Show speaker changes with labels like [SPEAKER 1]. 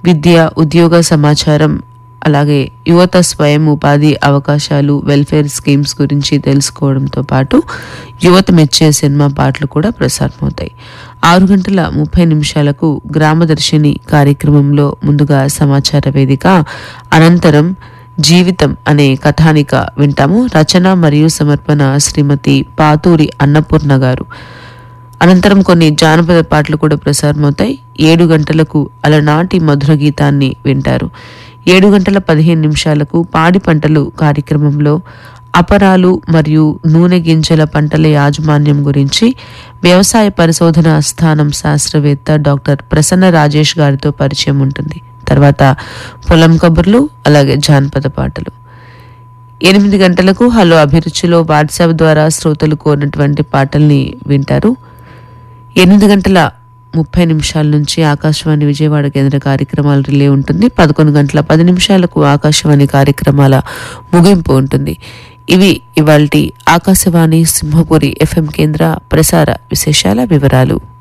[SPEAKER 1] విద్య ఉద్యోగ సమాచారం అలాగే యువత స్వయం ఉపాధి అవకాశాలు వెల్ఫేర్ స్కీమ్స్ గురించి తెలుసుకోవడంతో పాటు యువత మెచ్చే సినిమా పాటలు కూడా ప్రసారమవుతాయి ఆరు గంటల ముప్పై నిమిషాలకు గ్రామదర్శిని కార్యక్రమంలో ముందుగా సమాచార వేదిక అనంతరం జీవితం అనే కథానిక వింటాము రచన మరియు సమర్పణ శ్రీమతి పాతూరి అన్నపూర్ణ గారు అనంతరం కొన్ని జానపద పాటలు కూడా ప్రసారమవుతాయి ఏడు గంటలకు అలనాటి మధుర గీతాన్ని వింటారు ఏడు గంటల పదిహేను నిమిషాలకు పాడి పంటలు కార్యక్రమంలో అపరాలు మరియు నూనె గింజల పంటల యాజమాన్యం గురించి వ్యవసాయ పరిశోధన స్థానం శాస్త్రవేత్త డాక్టర్ ప్రసన్న రాజేష్ గారితో పరిచయం ఉంటుంది తర్వాత పొలం కబుర్లు అలాగే జానపద పాటలు ఎనిమిది గంటలకు హలో అభిరుచిలో వాట్సాప్ ద్వారా శ్రోతలు కోరినటువంటి పాటల్ని వింటారు ఎనిమిది గంటల ముప్పై నిమిషాల నుంచి ఆకాశవాణి విజయవాడ కేంద్ర కార్యక్రమాలు రిలే ఉంటుంది పదకొండు గంటల పది నిమిషాలకు ఆకాశవాణి కార్యక్రమాల ముగింపు ఉంటుంది ఇవి ఇవాల్టి ఆకాశవాణి సింహపురి ఎఫ్ఎం కేంద్ర ప్రసార విశేషాల వివరాలు